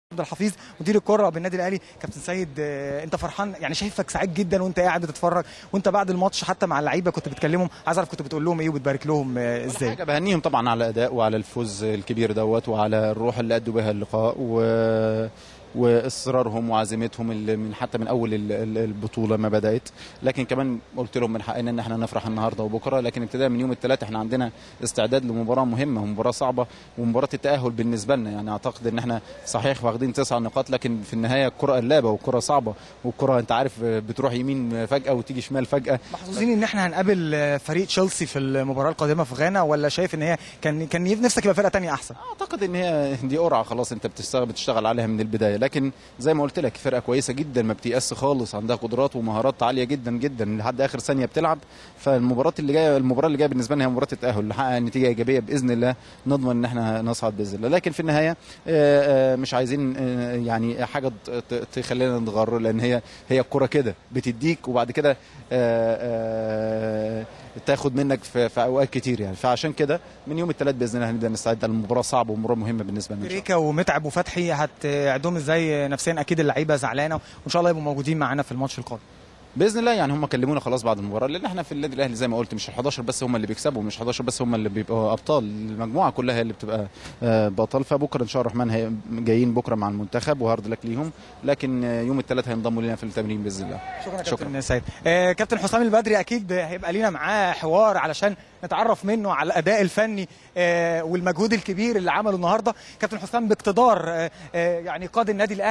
عبد الحفيظ مدير الكره بالنادي الاهلي كابتن سيد آه، انت فرحان يعني شايفك سعيد جدا وانت قاعد بتتفرج وانت بعد الماتش حتى مع اللعيبه كنت بتكلمهم عايز اعرف كنت بتقول لهم ايه وبتبارك لهم آه، ازاي حاجه بهنيهم طبعا على الاداء وعلى الفوز الكبير دوت وعلى الروح اللي ادوا بها اللقاء و واصرارهم وعزيمتهم اللي من حتى من اول ال- ال- البطوله ما بدات لكن كمان قلت لهم من حقنا ان احنا نفرح النهارده وبكره لكن ابتداء من يوم الثلاث احنا عندنا استعداد لمباراه مهمه ومباراه صعبه ومباراه التاهل بالنسبه لنا يعني اعتقد ان احنا صحيح واخدين تسع نقاط لكن في النهايه الكره قلابه والكره صعبه والكره انت عارف بتروح يمين فجاه وتيجي شمال فجاه محظوظين ان احنا هنقابل آه، فريق تشيلسي في المباراه القادمه في غانا ولا شايف ان هي كان كان نفسك يبقى فرقه تانية احسن اعتقد ان هي دي قرعه خلاص انت بتشتغل بتشتغل عليها من البدايه لكن زي ما قلت لك فرقه كويسه جدا ما بتيأس خالص عندها قدرات ومهارات عاليه جدا جدا لحد اخر ثانيه بتلعب فالمباراه اللي جايه المباراه اللي جايه بالنسبه لنا هي مباراه التاهل نحقق نتيجه ايجابيه باذن الله نضمن ان احنا نصعد باذن الله لكن في النهايه آه، آه، مش عايزين آه، يعني حاجه ت- ت- تخلينا نتغر لان هي هي الكره كده بتديك وبعد كده آه، آه، تاخد منك في, في اوقات كتير يعني فعشان كده من يوم الثلاث باذن الله هنبدا نستعد للمباراه صعبه ومباراه مهمه بالنسبه لنا إن شاء الله. ريكا ومتعب وفتحي هتعدهم ازاي نفسيا اكيد اللعيبه زعلانه وان شاء الله يبقوا موجودين معانا في الماتش القادم باذن الله يعني هم كلمونا خلاص بعد المباراه لان احنا في النادي الاهلي زي ما قلت مش ال 11 بس هم اللي بيكسبوا مش 11 بس هم اللي بيبقوا ابطال المجموعه كلها هي اللي بتبقى آه، بطل فبكره ان شاء الله الرحمن هي جايين بكره مع المنتخب وهارد لك ليهم لكن آه، يوم الثلاث هينضموا لنا في التمرين باذن الله شكرا شكراً. كابتن سيد آه كابتن حسام البدري اكيد هيبقى لينا معاه حوار علشان نتعرف منه على الاداء الفني آه والمجهود الكبير اللي عمله النهارده كابتن حسام باقتدار آه آه يعني قاد النادي الاهلي